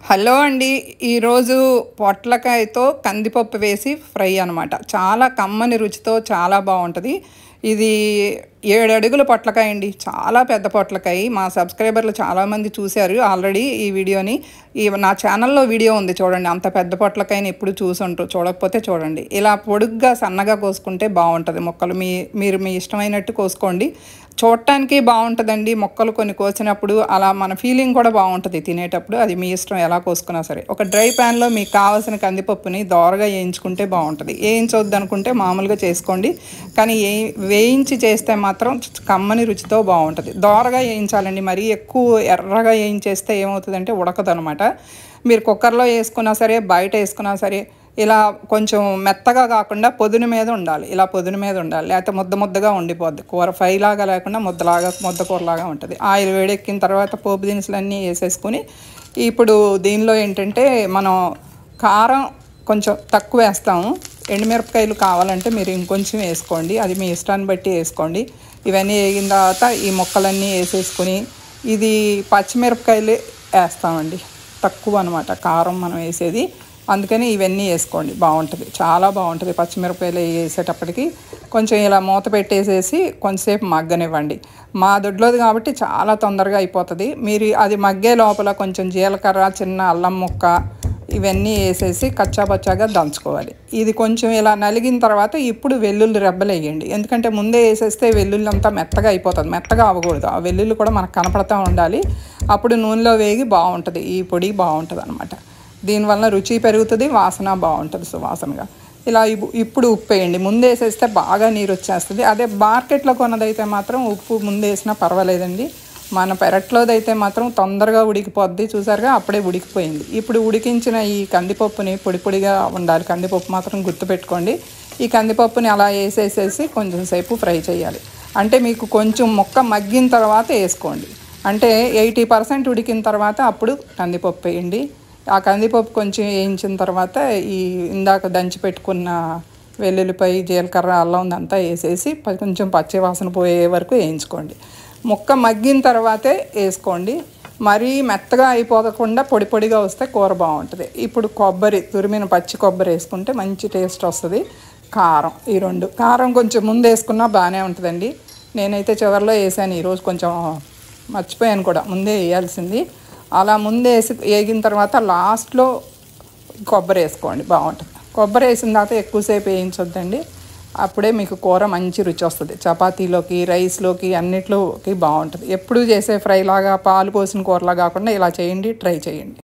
hello అండి ఈరోజు పొట్లకాయతో కందిపప్పు వేసి ఫ్రై అనమాట చాలా కమ్మని రుచితో చాలా బాగుంటుంది ఇది ఏడు అడుగుల పొట్లకాయ అండి చాలా పెద్ద పొట్లకాయ మా సబ్స్క్రైబర్లు చాలామంది చూశారు ఆల్రెడీ ఈ వీడియోని ఈ నా ఛానల్లో వీడియో ఉంది చూడండి అంత పెద్ద పొట్లకాయని ఎప్పుడు చూసుంటారు చూడకపోతే చూడండి ఇలా పొడుగ్గా సన్నగా కోసుకుంటే బాగుంటుంది మొక్కలు మీ మీరు మీ ఇష్టమైనట్టు కోసుకోండి చూడటానికి బాగుంటుందండి మొక్కలు కొన్ని కోసినప్పుడు అలా మన ఫీలింగ్ కూడా బాగుంటుంది తినేటప్పుడు అది మీ ఇష్టం ఎలా కోసుకున్నా సరే ఒక డ్రై ప్యాన్లో మీకు కావాల్సిన కందిపప్పుని దోరగా వేయించుకుంటే బాగుంటుంది వేయించవద్దు అనుకుంటే మామూలుగా చేసుకోండి కానీ ఏ వేయించి చేస్తే మాత్రం కమ్మని రుచితో బాగుంటుంది దోరగా వేయించాలండి మరీ ఎక్కువ ఎర్రగా వేయించేస్తే ఏమవుతుందంటే ఉడకదు అనమాట మీరు కుక్కర్లో వేసుకున్నా సరే బయట వేసుకున్నా సరే ఇలా కొంచెం మెత్తగా కాకుండా పొదును మీద ఉండాలి ఇలా పొదును మీద ఉండాలి లేకపోతే ముద్ద ముద్దగా ఉండిపోద్ది కూర ఫ్రై లాగా లేకుండా ముద్దలాగా ముద్ద కూరలాగా ఉంటుంది ఆయిల్ వేడెక్కిన తర్వాత పోపు దినుసులన్నీ వేసేసుకుని ఇప్పుడు దీనిలో ఏంటంటే మనం కారం కొంచెం తక్కువ వేస్తాము ఎండుమిరపకాయలు కావాలంటే మీరు ఇంకొంచెం వేసుకోండి అది మీ ఇష్టాన్ని బట్టి వేసుకోండి ఇవన్నీ వేగిన తర్వాత ఈ ముక్కలన్నీ వేసేసుకుని ఇది పచ్చిమిరపకాయలు వేస్తామండి తక్కువ అనమాట కారం మనం వేసేది అందుకని ఇవన్నీ వేసుకోండి బాగుంటుంది చాలా బాగుంటుంది పచ్చిమిరపకాయలు వేసేటప్పటికి కొంచెం ఇలా మూత పెట్టేసేసి కొంచెంసేపు మగ్గనివ్వండి మా దొడ్లోది కాబట్టి చాలా తొందరగా అయిపోతుంది మీరు అది మగ్గే లోపల కొంచెం జీలకర్ర చిన్న అల్లం ముక్క ఇవన్నీ వేసేసి కచ్చాపచ్చాగా దంచుకోవాలి ఇది కొంచెం ఇలా నలిగిన తర్వాత ఇప్పుడు వెల్లుల్లి రెబ్బలు వేయండి ఎందుకంటే ముందే వేసేస్తే వెల్లుల్లి అంతా మెత్తగా అయిపోతుంది మెత్తగా అవ్వకూడదు ఆ వెల్లుల్లి కూడా మనకు కనపడతా ఉండాలి అప్పుడు నూనెలో వేగి బాగుంటుంది ఈ పొడి బాగుంటుంది అనమాట దీనివల్ల రుచి పెరుగుతుంది వాసన బాగుంటుంది సువాసనగా ఇలా ఇప్పు- ఇప్పుడు ఉప్పు వేయండి ముందు వేసేస్తే బాగా నీరు వచ్చేస్తుంది అదే మార్కెట్లో కొన్నదైతే మాత్రం ఉప్పు ముందు వేసినా పర్వాలేదండి మన పెరట్లోదైతే మాత్రం తొందరగా ఉడికిపోద్ది చూసారుగా అప్పుడే ఉడికిపోయింది ఇప్పుడు ఉడికించిన ఈ కందిపప్పుని పొడి పొడిగా ఉండాలి కందిపప్పు మాత్రం గుర్తుపెట్టుకోండి ఈ కందిపప్పుని అలా వేసేసేసి కొంచెం సేపు ఫ్రై చేయాలి అంటే మీకు కొంచెం మొక్క మగ్గిన తర్వాత వేసుకోండి అంటే ఎయిటీ పర్సెంట్ ఉడికిన తర్వాత అప్పుడు కందిపప్పు వేయండి ఆ కందిపప్పు కొంచెం వేయించిన తర్వాత ఈ ఇందాక దంచి పెట్టుకున్న వెల్లుల్లిపాయ జీలకర్ర అల్లం అంతా వేసేసి ప- కొంచెం పచ్చి వాసన పోయే వరకు వేయించుకోండి ముక్క మగ్గిన తర్వాతే వేసుకోండి మరీ మెత్తగా అయిపోకుండా పొడి పొడిగా వస్తే కూర బాగుంటుంది ఇప్పుడు కొబ్బరి తురిమిన పచ్చి కొబ్బరి వేసుకుంటే మంచి టేస్ట్ వస్తుంది కారం ఈ రెండు కారం కొంచెం ముందు వేసుకున్నా బాగానే ఉంటుందండి నేనైతే చివరిలో వేసాను ఈరోజు కొంచెం మర్చిపోయాను కూడా ముందే వేయాల్సింది అలా ముందే వేసి వేగిన తర్వాత లాస్ట్లో కొబ్బరి వేసుకోండి బాగుంటుంది కొబ్బరి వేసిన తర్వాత ఎక్కువసేపు వేయించొద్దండి అప్పుడే మీకు కూర మంచి రుచి వస్తుంది చపాతీలోకి రైస్లోకి అన్నిట్లోకి బాగుంటుంది ఎప్పుడు చేసే ఫ్రై లాగా పాలు పోసిన కూరలా కాకుండా ఇలా చేయండి ట్రై చేయండి